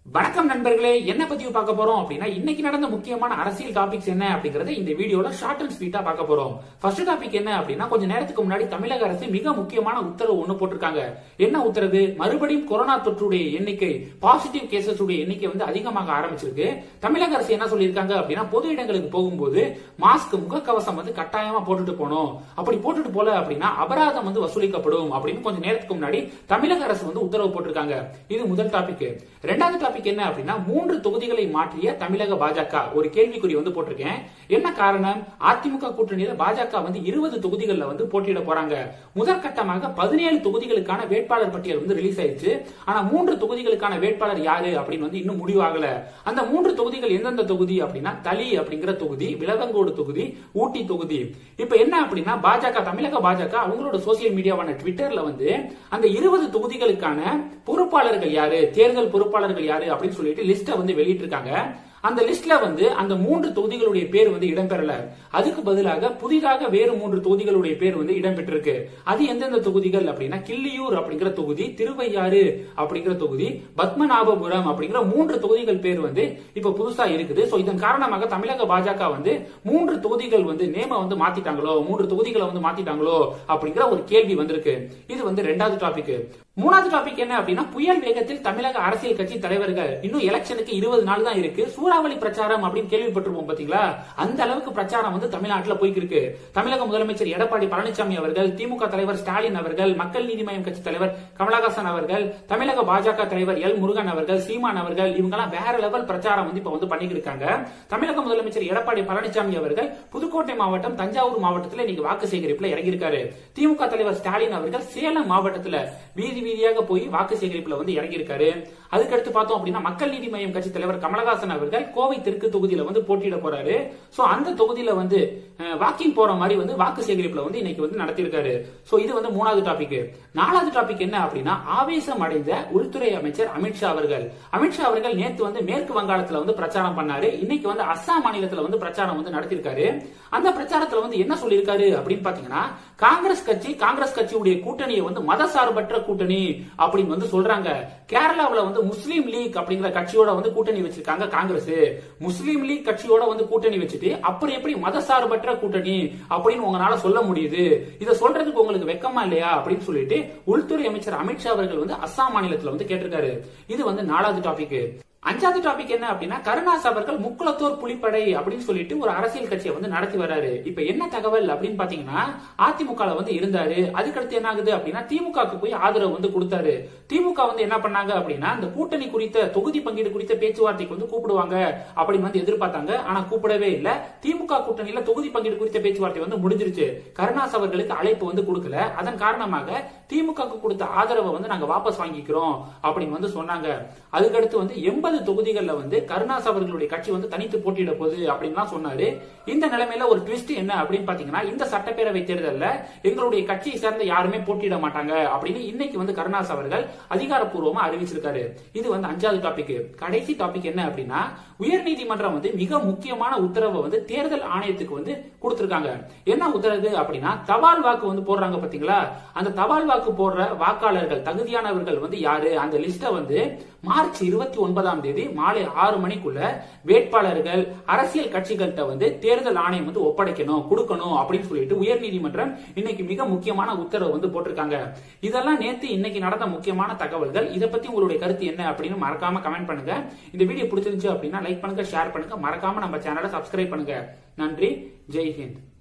வணக்கம் நண்பர்களே என்ன பதிவு பார்க்க போறோம் அப்படின்னா இன்னைக்கு நடந்த முக்கியமான அரசியல் டாபிக்ஸ் என்ன அப்படிங்கறத இந்த வீடியோல ஷார்ட் அண்ட் ஸ்வீட்டா பார்க்க போறோம் ஃபர்ஸ்ட் டாபிக் என்ன அப்படின்னா கொஞ்ச நேரத்துக்கு முன்னாடி தமிழக அரசு மிக முக்கியமான உத்தரவு ஒண்ணு போட்டிருக்காங்க என்ன உத்தரவு மறுபடியும் கொரோனா தொற்றுடைய எண்ணிக்கை பாசிட்டிவ் கேசஸ் உடைய எண்ணிக்கை வந்து அதிகமாக ஆரம்பிச்சிருக்கு தமிழக அரசு என்ன சொல்லியிருக்காங்க அப்படின்னா பொது இடங்களுக்கு போகும்போது மாஸ்க் முகக்கவசம் வந்து கட்டாயமா போட்டுட்டு போகணும் அப்படி போட்டுட்டு போல அப்படின்னா அபராதம் வந்து வசூலிக்கப்படும் அப்படின்னு கொஞ்சம் நேரத்துக்கு முன்னாடி தமிழக அரசு வந்து உத்தரவு போட்டிருக்காங்க இது முதல் டாபிக் ரெண்டாவது டாபிக் என்ன அப்படின்னா மூன்று தொகுதிகளை மாற்றிய தமிழக பாஜக ஒரு கேள்விக்குறி வந்து போட்டிருக்கேன் என்ன காரணம் அதிமுக கூட்டணியில பாஜக வந்து இருபது தொகுதிகளில் வந்து போட்டியிட போறாங்க முதற்கட்டமாக பதினேழு தொகுதிகளுக்கான வேட்பாளர் பட்டியல் வந்து ரிலீஸ் ஆயிடுச்சு ஆனா மூன்று தொகுதிகளுக்கான வேட்பாளர் யாரு அப்படின்னு வந்து இன்னும் முடிவாகல அந்த மூன்று தொகுதிகள் எந்தெந்த தொகுதி அப்படின்னா தளி அப்படிங்கிற தொகுதி விளவங்கோடு தொகுதி ஊட்டி தொகுதி இப்ப என்ன அப்படின்னா பாஜக தமிழக பாஜக அவங்களோட சோசியல் மீடியாவான ட்விட்டர்ல வந்து அந்த இருபது தொகுதிகளுக்கான பொறுப்பாளர்கள் யாரு தேர்தல் பொறுப்பாளர்கள் யாரு அப்படின்னு சொல்லிட்டு லிஸ்ட வந்து வெளியிட்டிருக்காங்க அந்த லிஸ்ட்ல வந்து அந்த மூன்று தொகுதிகளுடைய பேர் வந்து இடம்பெறல அதுக்கு பதிலாக புதிதாக வேறு மூன்று தொகுதிகளுடைய பேர் வந்து இடம்பெற்றிருக்கு அது எந்தெந்த தொகுதிகள் அப்படின்னா கிள்ளியூர் அப்படிங்கிற தொகுதி திருவையாறு அப்படிங்கிற தொகுதி பத்மநாபபுரம் அப்படிங்கிற மூன்று தொகுதிகள் பேர் வந்து இப்ப புதுசா இருக்குது சோ இதன் காரணமாக தமிழக பாஜக வந்து மூன்று தொகுதிகள் வந்து நேம வந்து மாத்திட்டாங்களோ மூன்று தொகுதிகளை வந்து மாத்திட்டாங்களோ அப்படிங்கிற ஒரு கேள்வி வந்திருக்கு இது வந்து ரெண்டாவது டாபிக் மூணாவது டாபிக் என்ன அப்படின்னா புயல் வேகத்தில் தமிழக அரசியல் கட்சி தலைவர்கள் இன்னும் எலெக்ஷனுக்கு இருபது நாள் தான் இருக்கு சூறாவளி பிரச்சாரம் அப்படின்னு கேள்விப்பட்டிருப்போம் பாத்தீங்களா அந்த அளவுக்கு பிரச்சாரம் வந்து தமிழ்நாட்டில் போய்க்கு இருக்கு தமிழக முதலமைச்சர் எடப்பாடி பழனிசாமி அவர்கள் திமுக தலைவர் ஸ்டாலின் அவர்கள் மக்கள் நீதி மய்யம் கட்சி தலைவர் கமலஹாசன் அவர்கள் தமிழக பாஜக தலைவர் எல் முருகன் அவர்கள் சீமான் அவர்கள் இவங்கெல்லாம் வேற லெவல் பிரச்சாரம் வந்து இப்ப வந்து பண்ணிட்டு இருக்காங்க தமிழக முதலமைச்சர் எடப்பாடி பழனிசாமி அவர்கள் புதுக்கோட்டை மாவட்டம் தஞ்சாவூர் மாவட்டத்தில் இன்னைக்கு வாக்கு சேகரிப்புல இறங்கியிருக்காரு திமுக தலைவர் ஸ்டாலின் அவர்கள் சேலம் மாவட்டத்தில் வீதி வீதியாக போய் வாக்கு சேகரிப்புல வந்து இறங்கியிருக்காரு அதுக்கடுத்து பார்த்தோம் அப்படின்னா மக்கள் நீதி மய்யம் கட்சி தலைவர் கமலஹாசன் அவர்கள் கோவை தெற்கு தொகுதியில வந்து போட்டியிட போறாரு சோ அந்த தொகுதியில வந்து வாக்கிங் போற மாதிரி வந்து வாக்கு சேகரிப்புல வந்து இன்னைக்கு வந்து நடத்தியிருக்காரு சோ இது வந்து மூணாவது டாபிக் நாலாவது டாபிக் என்ன அப்படின்னா ஆவேசம் அடைந்த உள்துறை அமைச்சர் அமித்ஷா அவர்கள் அமித்ஷா அவர்கள் நேத்து வந்து மேற்கு வங்காளத்துல வந்து பிரச்சாரம் பண்ணாரு இன்னைக்கு வந்து அஸ்ஸாம் மாநிலத்துல வந்து பிரச்சாரம் வந்து நடத்திருக்காரு அந்த பிரச்சாரத்துல வந்து என்ன சொல்லியிருக்காரு அப்படின்னு பாத்தீங்கன்னா காங்கிரஸ் கட்சி காங்கிரஸ் கட்சியுடைய கூட்டணியை வந்து மதசார்பற்ற கூட்டணி அப்படின்னு வந்து சொல்றாங்க கேரளாவில் வந்து முஸ்லீம் லீக் அப்படிங்கிற கட்சியோட வந்து கூட்டணி வச்சிருக்காங்க காங்கிரஸ் முஸ்லீம் லீக் கட்சியோட வந்து கூட்டணி வச்சுட்டு அப்புறம் எப்படி மதசார்பற்ற கூட்டணி அப்படின்னு உங்களால சொல்ல முடியுது இதை சொல்றதுக்கு உங்களுக்கு வெக்கமா இல்லையா அப்படின்னு சொல்லிட்டு உள்துறை அமைச்சர் அமித்ஷா அவர்கள் வந்து அஸ்ஸாம் மாநிலத்தில் வந்து கேட்டிருக்காரு இது வந்து நாலாவது டாபிக் அஞ்சாவது டாபிக் என்ன அப்படின்னா கருணாஸ் அவர்கள் முக்குளத்தோர் புலிப்படை அப்படின்னு சொல்லிட்டு ஒரு அரசியல் கட்சியை வந்து நடத்தி வர்றாரு இப்ப என்ன தகவல் அப்படின்னு பாத்தீங்கன்னா அதிமுக வந்து இருந்தாரு அதுக்கடுத்து என்ன ஆகுது அப்படின்னா திமுக போய் ஆதரவு வந்து கொடுத்தாரு திமுக வந்து என்ன பண்ணாங்க அப்படின்னா இந்த கூட்டணி குறித்த தொகுதி பங்கீடு குறித்த பேச்சுவார்த்தைக்கு வந்து கூப்பிடுவாங்க அப்படின்னு வந்து எதிர்பார்த்தாங்க ஆனா கூப்பிடவே இல்ல திமுக கூட்டணியில தொகுதி பங்கீடு குறித்த பேச்சுவார்த்தை வந்து முடிஞ்சிருச்சு கருணாஸ் அவர்களுக்கு அழைப்பு வந்து கொடுக்கல அதன் காரணமாக திமுக கொடுத்த ஆதரவை வந்து நாங்க வாபஸ் வாங்கிக்கிறோம் அப்படின்னு வந்து சொன்னாங்க அதுக்கடுத்து வந்து எண்பது தொகுதிகளில் வந்து கருணாஸ் அவர்களுடைய கட்சி வந்து தனித்து போட்டியிட போகுது அப்படின்லாம் சொன்னாரு இந்த நிலைமையில ஒரு ட்விஸ்ட் என்ன அப்படின்னு பாத்தீங்கன்னா இந்த சட்டப்பேரவை தேர்தலில் எங்களுடைய கட்சியை சேர்ந்த யாருமே போட்டியிட மாட்டாங்க அப்படின்னு இன்னைக்கு வந்து கருணாஸ் அவர்கள் அதிகாரப்பூர்வமா அறிவிச்சிருக்காரு இது வந்து அஞ்சாவது டாபிக் கடைசி டாபிக் என்ன அப்படின்னா உயர்நீதிமன்றம் வந்து மிக முக்கியமான உத்தரவை வந்து தேர்தல் ஆணையத்துக்கு வந்து கொடுத்திருக்காங்க என்ன உத்தரவு அப்படின்னா தபால் வாக்கு வந்து போடுறாங்க பாத்தீங்களா அந்த தபால் வாக்கு போடுற வாக்காளர்கள் தகுதியானவர்கள் வந்து யாரு அந்த லிஸ்ட வந்து மார்ச் இருபத்தி ஒன்பதாம் தேதி மாலை ஆறு மணிக்குள்ள வேட்பாளர்கள் அரசியல் கட்சிகள்கிட்ட வந்து தேர்தல் ஆணையம் வந்து ஒப்படைக்கணும் கொடுக்கணும் அப்படின்னு சொல்லிட்டு உயர்நீதிமன்றம் இன்னைக்கு மிக முக்கியமான உத்தரவு வந்து போட்டிருக்காங்க இதெல்லாம் நேத்து இன்னைக்கு நடந்த முக்கியமான தகவல்கள் இதை பத்தி உங்களுடைய கருத்து என்ன அப்படின்னு மறக்காம கமெண்ட் பண்ணுங்க இந்த வீடியோ பிடிச்சிருந்துச்சு அப்படின்னா லைக் பண்ணுங்க ஷேர் பண்ணுங்க மறக்காம நம்ம சேனலை சப்ஸ்கிரைப் பண்ணுங்க நன்றி ஜெய் ஹிந்த்